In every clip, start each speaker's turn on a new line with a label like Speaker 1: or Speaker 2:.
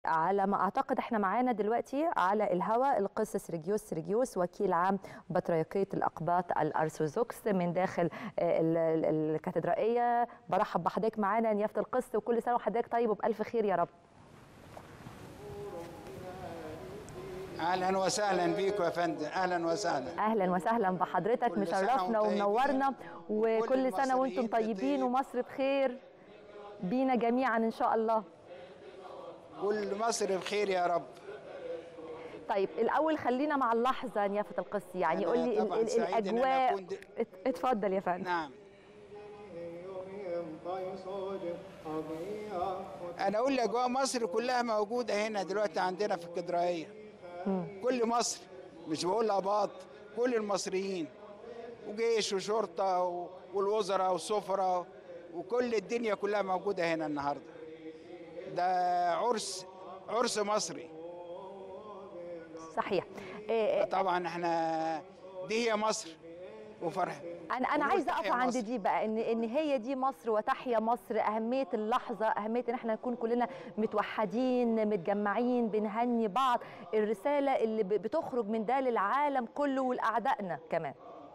Speaker 1: على ما اعتقد احنا معانا دلوقتي على الهواء القس سرجيوس سرجيوس وكيل عام بطريركيه الاقباط الارثوذكس من داخل ال- ال- الكاتدرائيه برحب بحضرتك معانا نيافه القس وكل سنه وحضرتك طيب وبالف خير يا رب
Speaker 2: اهلا وسهلا بيكم يا فندم اهلا وسهلا
Speaker 1: اهلا وسهلا بحضرتك
Speaker 2: كل سنة
Speaker 1: مشرفنا
Speaker 2: وانتم
Speaker 1: ومنورنا
Speaker 2: طيبين.
Speaker 1: وكل
Speaker 2: وكل
Speaker 1: سنه وانتم
Speaker 2: المصريين
Speaker 1: طيبين
Speaker 2: بخير.
Speaker 1: ومصر بخير بينا جميعا ان شاء الله
Speaker 2: كل مصر بخير يا رب
Speaker 1: طيب الاول خلينا مع اللحظه نيافه القس يعني
Speaker 2: أنا
Speaker 1: قول لي ال-
Speaker 2: طبعاً
Speaker 1: ال-
Speaker 2: سعيد إن أنا
Speaker 1: الاجواء
Speaker 2: أكون د-
Speaker 1: ات- اتفضل يا فندم
Speaker 2: نعم انا اقول لك جوا مصر كلها موجوده هنا دلوقتي عندنا في الكدرائيه كل مصر مش بقول اباط كل المصريين وجيش وشرطه و- والوزراء والسفراء وكل الدنيا كلها موجوده هنا النهارده ده عرس عرس مصري
Speaker 1: صحيح إيه
Speaker 2: طبعا احنا دي هي مصر وفرح
Speaker 1: انا انا
Speaker 2: ونقول
Speaker 1: عايزه اقف
Speaker 2: تحيا
Speaker 1: عند
Speaker 2: مصر.
Speaker 1: دي بقى ان ان هي دي مصر وتحيا مصر اهميه اللحظه اهميه ان احنا نكون كلنا متوحدين متجمعين بنهني بعض الرساله اللي ب- بتخرج من ده للعالم كله ولاعدائنا كمان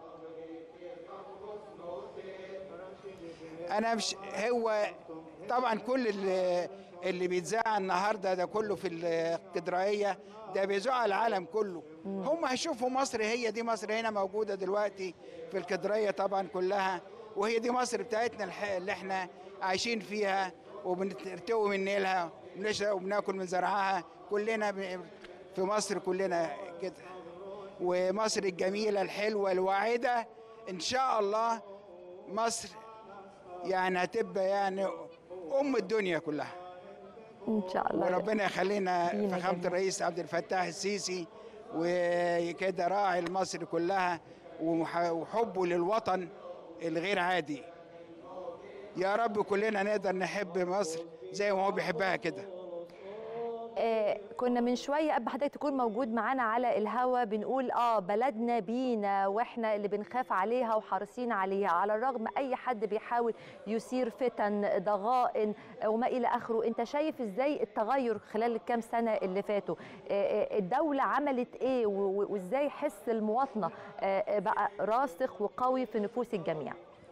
Speaker 2: انا مش هو طبعا كل اللي, اللي بيتذاع النهارده ده كله في الكدرائيه ده بيذاع على العالم كله هم هيشوفوا مصر هي دي مصر هنا موجوده دلوقتي في الكدرائيه طبعا كلها وهي دي مصر بتاعتنا الح- اللي احنا عايشين فيها وبنرتوي من نيلها وبنشرب وبناكل من زرعها كلنا ب- في مصر كلنا كده ومصر الجميله الحلوه الواعده ان شاء الله مصر يعني هتبقى يعني ام الدنيا كلها
Speaker 1: ان شاء الله
Speaker 2: وربنا يخلينا
Speaker 1: بينا
Speaker 2: فخامه
Speaker 1: جميعا.
Speaker 2: الرئيس عبد الفتاح السيسي وكده راعي لمصر كلها ومح- وحبه للوطن الغير عادي يا رب كلنا نقدر نحب مصر زي ما هو بيحبها كده
Speaker 1: آه كنا من شويه قبل حضرتك تكون موجود معانا على الهوا بنقول اه بلدنا بينا واحنا اللي بنخاف عليها وحريصين عليها على الرغم اي حد بيحاول يثير فتن ضغائن آه، وما الى اخره انت شايف ازاي التغير خلال الكام سنه اللي فاتوا آه، آه، الدوله عملت ايه و- و- وازاي حس المواطنه آه، آه، بقى راسخ وقوي في نفوس الجميع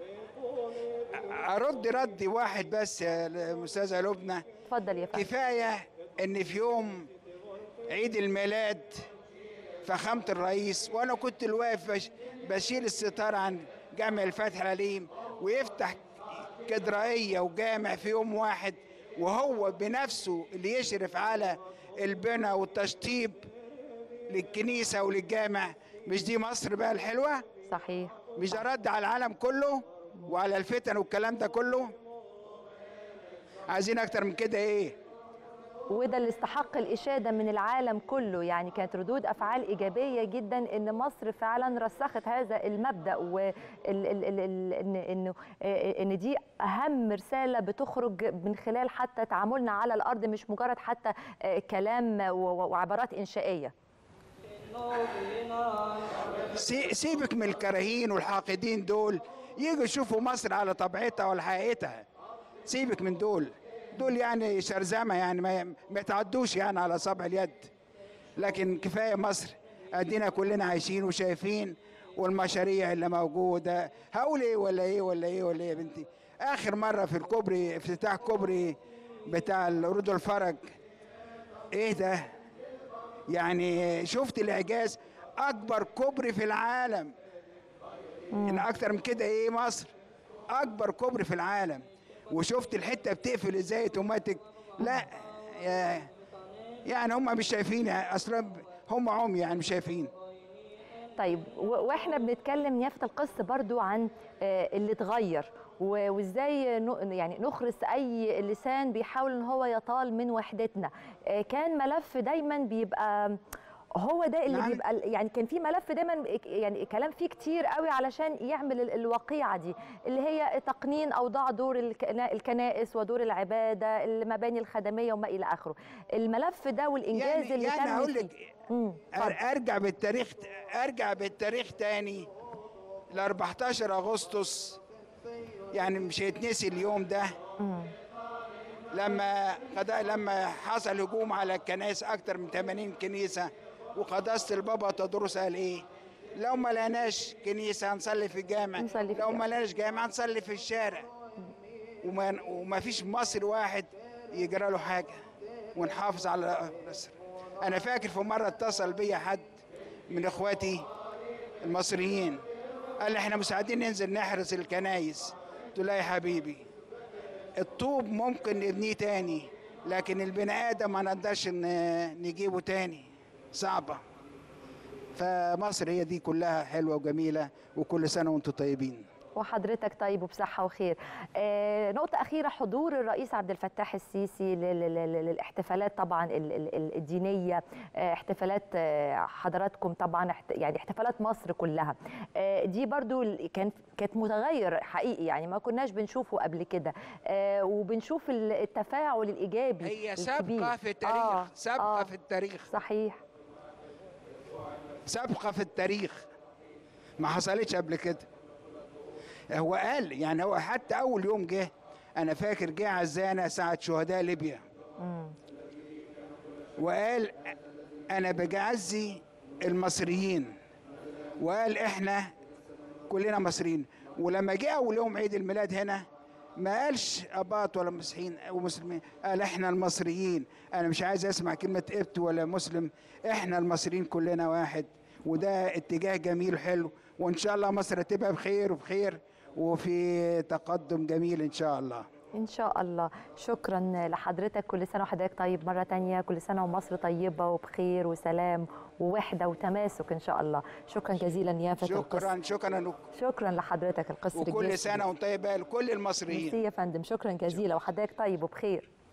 Speaker 2: ارد رد واحد بس يا استاذه لبنى
Speaker 1: اتفضل يا فندم
Speaker 2: كفايه ان في يوم عيد الميلاد فخامه الرئيس وانا كنت الواقف بش- بشيل الستار عن جامع الفتح العليم ويفتح كدرائيه وجامع في يوم واحد وهو بنفسه اللي يشرف على البنى والتشطيب للكنيسه وللجامع مش دي مصر بقى الحلوه
Speaker 1: صحيح
Speaker 2: مش ده رد على العالم كله وعلى الفتن والكلام ده كله عايزين اكتر من كده ايه
Speaker 1: وده اللي استحق الإشادة من العالم كله يعني كانت ردود أفعال إيجابية جدا إن مصر فعلا رسخت هذا المبدأ وإن إنه إن دي أهم رسالة بتخرج من خلال حتى تعاملنا على الأرض مش مجرد حتى آه، كلام و- و- وعبارات إنشائية
Speaker 2: سي- سيبك من الكراهين والحاقدين دول يجوا يشوفوا مصر على طبيعتها ولا حقيقتها سيبك من دول دول يعني شرذمه يعني ما, ما يتعدوش يعني على صبع اليد لكن كفايه مصر ادينا كلنا عايشين وشايفين والمشاريع اللي موجوده هقول ايه ولا ايه ولا ايه ولا ايه يا بنتي اخر مره في الكوبري افتتاح كوبري بتاع رود الفرج ايه ده يعني شفت الاعجاز اكبر كوبري في العالم ان اكتر من كده ايه مصر اكبر كوبري في العالم وشفت الحته بتقفل ازاي اوتوماتيك لا يا- يعني هم مش شايفين اصلا هم عمي يعني مش شايفين
Speaker 1: طيب و- واحنا بنتكلم يافت القص برضو عن آه، اللي اتغير و- وازاي ن- يعني نخرس اي لسان بيحاول ان هو يطال من وحدتنا آه، كان ملف دايما بيبقى هو ده اللي
Speaker 2: نعم.
Speaker 1: بيبقى ال- يعني كان في ملف دايما يعني كلام فيه كتير قوي علشان يعمل ال- الوقيعه دي اللي هي تقنين اوضاع دور الكنا- الكنائس ودور العباده المباني الخدميه وما الى اخره الملف ده والانجاز
Speaker 2: يعني
Speaker 1: اللي
Speaker 2: يعني
Speaker 1: تم
Speaker 2: هقول
Speaker 1: فيه
Speaker 2: لك
Speaker 1: مم، اتفضل.
Speaker 2: أر- ارجع بالتاريخ ارجع بالتاريخ تاني ل 14 اغسطس يعني مش هيتنسي اليوم ده لما قضاء لما حصل هجوم على الكنائس اكتر من 80 كنيسه وقداسه البابا تدرس قال ايه لو ما لقيناش كنيسه هنصلي في الجامع
Speaker 1: نصلي في
Speaker 2: لو
Speaker 1: الجامع.
Speaker 2: ما لقيناش جامع هنصلي في الشارع وما, وما فيش مصري واحد يجرى له حاجه ونحافظ على مصر انا فاكر في مره اتصل بيا حد من اخواتي المصريين قال لي احنا مساعدين ننزل نحرس الكنايس قلت له لا يا حبيبي الطوب ممكن نبنيه تاني لكن البني ادم ما نقدرش ن- نجيبه تاني صعبه فمصر هي دي كلها حلوه وجميله وكل سنه وانتم طيبين
Speaker 1: وحضرتك طيب وبصحة وخير آه نقطة أخيرة حضور الرئيس عبد الفتاح السيسي لل- لل- لل- للاحتفالات طبعا ال- ال- ال- الدينية آه احتفالات آه حضراتكم طبعا احت- يعني احتفالات مصر كلها آه دي برضو ال- كان كانت متغير حقيقي يعني ما كناش بنشوفه قبل كده آه وبنشوف ال- التفاعل الإيجابي
Speaker 2: هي
Speaker 1: الكبير.
Speaker 2: سابقه في التاريخ
Speaker 1: آه،
Speaker 2: سابقه
Speaker 1: آه،
Speaker 2: في التاريخ
Speaker 1: صحيح
Speaker 2: سابقه في التاريخ ما حصلتش قبل كده هو قال يعني هو حتى اول يوم جه انا فاكر جه عزانا ساعه شهداء ليبيا
Speaker 1: مم.
Speaker 2: وقال انا بجعزي المصريين وقال احنا كلنا مصريين ولما جه اول يوم عيد الميلاد هنا ما قالش اباط ولا مسيحيين ومسلمين قال احنا المصريين انا مش عايز اسمع كلمه ابت ولا مسلم احنا المصريين كلنا واحد وده اتجاه جميل حلو وان شاء الله مصر تبقى بخير وبخير وفي تقدم جميل ان شاء الله
Speaker 1: إن شاء الله شكرا لحضرتك كل سنة وحضرتك طيب مرة تانية كل سنة ومصر طيبة وبخير وسلام ووحدة وتماسك إن شاء الله شكرا جزيلا يا فتى القصر
Speaker 2: شكرا شكرا
Speaker 1: شكرا لحضرتك القصر
Speaker 2: وكل
Speaker 1: الجيش.
Speaker 2: سنه وانت طيبه لكل المصريين
Speaker 1: ميرسي يا فندم شكرا جزيلا وحضرتك طيب وبخير